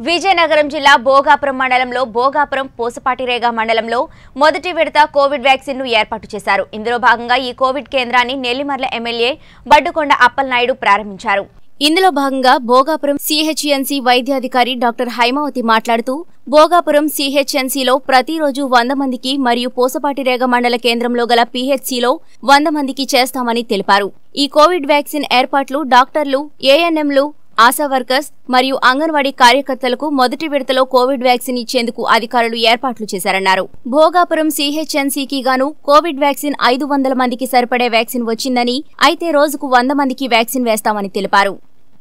విజయనగరం జిల్లా భోగాపురం మండలంలో భోగాపురం పోసపాటిరేగ మండలంలో మొదటి విడత కోవిడ్ వ్యాక్సిన్ ను ఏర్పాటు చేశారు ఇందులో భాగంగా ఈ కోవిడ్ కేంద్రాన్ని నెల్లిమర్ల ఎమ్మెల్యే బడ్డుకొండ అప్పలనాయుడు ప్రారంభించారు ఇందులో భాగంగా భోగాపురం సిహెచ్ఎన్సీ వైద్యాధికారి డాక్టర్ హైమావతి మాట్లాడుతూ భోగాపురం సిహెచ్ఎన్సీలో ప్రతిరోజు వంద మందికి మరియు పోసపాటిరేగ మండల కేంద్రంలో గల పీహెచ్సీలో వంద మందికి చేస్తామని తెలిపారు ఈ కోవిడ్ వ్యాక్సిన్ ఏర్పాట్లు డాక్టర్లు ఏఎన్ఎంలు ఆశా వర్కర్స్ మరియు అంగన్వాడీ కార్యకర్తలకు మొదటి విడతలో కోవిడ్ వ్యాక్సిన్ ఇచ్చేందుకు అధికారులు ఏర్పాట్లు చేశారన్నారు భోగాపురం సిహెచ్ఎన్సీకి గాను కోవిడ్ వ్యాక్సిన్ ఐదు వందల మందికి సరిపడే వ్యాక్సిన్ వచ్చిందని అయితే రోజుకు వంద మందికి వ్యాక్సిన్ వేస్తామని తెలిపారు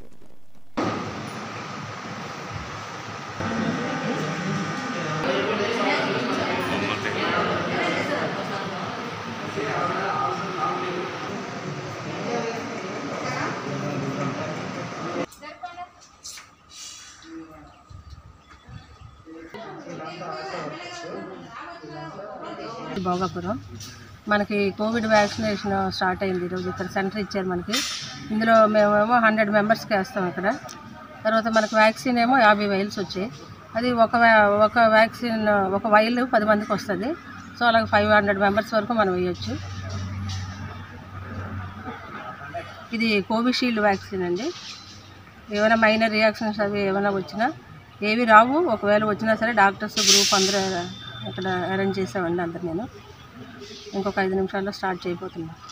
భోగాపురం మనకి కోవిడ్ వ్యాక్సినేషన్ స్టార్ట్ అయింది ఈరోజు ఇక్కడ సెంటర్ ఇచ్చారు మనకి ఇందులో మేమేమో హండ్రెడ్ మెంబర్స్కి వేస్తాం ఇక్కడ తర్వాత మనకు వ్యాక్సిన్ ఏమో యాభై వైల్స్ వచ్చాయి అది ఒక వ్యా- ఒక వ్యాక్సిన్ ఒక వైల్ పది మందికి వస్తుంది సో అలాగే ఫైవ్ హండ్రెడ్ మెంబర్స్ వరకు మనం వేయొచ్చు ఇది కోవిషీల్డ్ వ్యాక్సిన్ అండి ఏమైనా మైనర్ రియాక్షన్స్ అవి ఏమైనా వచ్చినా ఏవి రావు ఒకవేళ వచ్చినా సరే డాక్టర్స్ గ్రూప్ అందరూ ఇక్కడ అరేంజ్ చేసామండి అందరు నేను ఇంకొక ఐదు నిమిషాల్లో స్టార్ట్ చేయబోతున్నాను